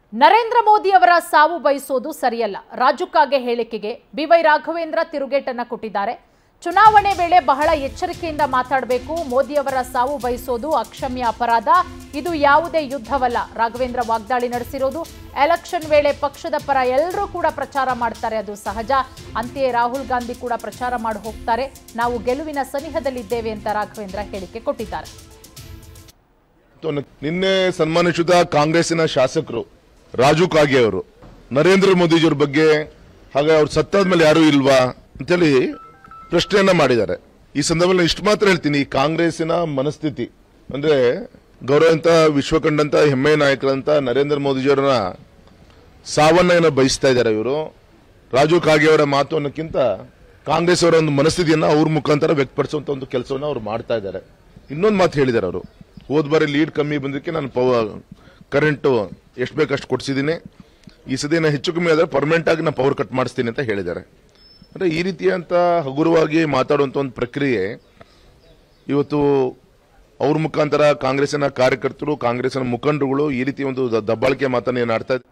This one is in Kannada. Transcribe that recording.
ನರೇಂದ್ರ ಮೋದಿ ಅವರ ಸಾವು ಬಯಸೋದು ಸರಿಯಲ್ಲ ರಾಜುಕಾಗೆ ಹೇಳಿಕೆಗೆ ಬಿವೈ ರಾಘವೇಂದ್ರ ತಿರುಗೇಟನ್ನ ಕೊಟ್ಟಿದ್ದಾರೆ ಚುನಾವಣೆ ವೇಳೆ ಬಹಳ ಎಚ್ಚರಿಕೆಯಿಂದ ಮಾತಾಡಬೇಕು ಮೋದಿ ಅವರ ಸಾವು ಬಯಸೋದು ಅಕ್ಷಮ್ಯ ಅಪರಾಧ ಇದು ಯಾವುದೇ ಯುದ್ಧವಲ್ಲ ರಾಘವೇಂದ್ರ ವಾಗ್ದಾಳಿ ನಡೆಸಿರೋದು ಎಲೆಕ್ಷನ್ ವೇಳೆ ಪಕ್ಷದ ಪರ ಎಲ್ಲರೂ ಕೂಡ ಪ್ರಚಾರ ಮಾಡ್ತಾರೆ ಅದು ಸಹಜ ಅಂತೆಯೇ ರಾಹುಲ್ ಗಾಂಧಿ ಕೂಡ ಪ್ರಚಾರ ಮಾಡಿ ಹೋಗ್ತಾರೆ ನಾವು ಗೆಲುವಿನ ಸನಿಹದಲ್ಲಿದ್ದೇವೆ ಅಂತ ರಾಘವೇಂದ್ರ ಹೇಳಿಕೆ ಕೊಟ್ಟಿದ್ದಾರೆ ಮತ್ತು ನಿನ್ನೆ ಸನ್ಮಾನಿಸಿದ ಕಾಂಗ್ರೆಸ್ಸಿನ ಶಾಸಕರು ರಾಜು ಕಾಗೆ ಅವರು ನರೇಂದ್ರ ಮೋದಿಜಿಯವ್ರ ಬಗ್ಗೆ ಹಾಗೆ ಅವ್ರು ಸತ್ತಾದ್ಮೇಲೆ ಯಾರೂ ಇಲ್ವಾ ಅಂತೇಳಿ ಪ್ರಶ್ನೆಯನ್ನ ಮಾಡಿದ್ದಾರೆ ಈ ಸಂದರ್ಭದಲ್ಲಿ ಇಷ್ಟು ಮಾತ್ರ ಹೇಳ್ತೀನಿ ಈ ಕಾಂಗ್ರೆಸ್ಸಿನ ಮನಸ್ಥಿತಿ ಅಂದ್ರೆ ಗೌರವಂತ ವಿಶ್ವಕಂಡಂತ ಹೆಮ್ಮೆಯ ನಾಯಕರಂತ ನರೇಂದ್ರ ಮೋದಿಜಿಯವರನ್ನ ಸಾವನ್ನ ಏನೋ ಬಯಸ್ತಾ ಇದ್ದಾರೆ ಇವರು ರಾಜು ಕಾಗೆ ಅವರ ಮಾತು ಅನ್ನೋಕ್ಕಿಂತ ಕಾಂಗ್ರೆಸ್ ಅವರ ಒಂದು ಮನಸ್ಥಿತಿಯನ್ನ ಅವ್ರ ಮುಖಾಂತರ ವ್ಯಕ್ತಪಡಿಸುವಂತ ಒಂದು ಕೆಲಸವನ್ನ ಅವ್ರು ಮಾಡ್ತಾ ಇದ್ದಾರೆ ಇನ್ನೊಂದು ಮಾತು ಹೇಳಿದ್ದಾರೆ ಅವರು ಹೋದ್ ಬಾರಿ ಲೀಡ್ ಕಮ್ಮಿ ಬಂದಕ್ಕೆ ನಾನು ಪವ ಕರೆಂಟ್ ಎಷ್ಟು ಬೇಕಷ್ಟು ಕೊಡ್ಸಿದ್ದೀನಿ ಈ ಸತಿ ನಾನು ಹೆಚ್ಚು ಕಮ್ಮಿ ಆದ್ರೆ ಪರ್ಮನೆಂಟ್ ಆಗಿ ನಾನು ಪವರ್ ಕಟ್ ಮಾಡಿಸ್ತೀನಿ ಅಂತ ಹೇಳಿದ್ದಾರೆ ಅಂದ್ರೆ ಈ ರೀತಿಯಂತ ಹಗುರವಾಗಿ ಮಾತಾಡುವಂತ ಒಂದು ಪ್ರಕ್ರಿಯೆ ಇವತ್ತು ಅವ್ರ ಮುಖಾಂತರ ಕಾಂಗ್ರೆಸ್ಸಿನ ಕಾರ್ಯಕರ್ತರು ಕಾಂಗ್ರೆಸ್ಸಿನ ಮುಖಂಡರುಗಳು ಈ ರೀತಿ ಒಂದು ದ- ದಬ್ಬಾಳಿಕೆ ಮಾತನ್ನ ಏನ್ ಆಡ್ತಾ ಇದ್ದಾರೆ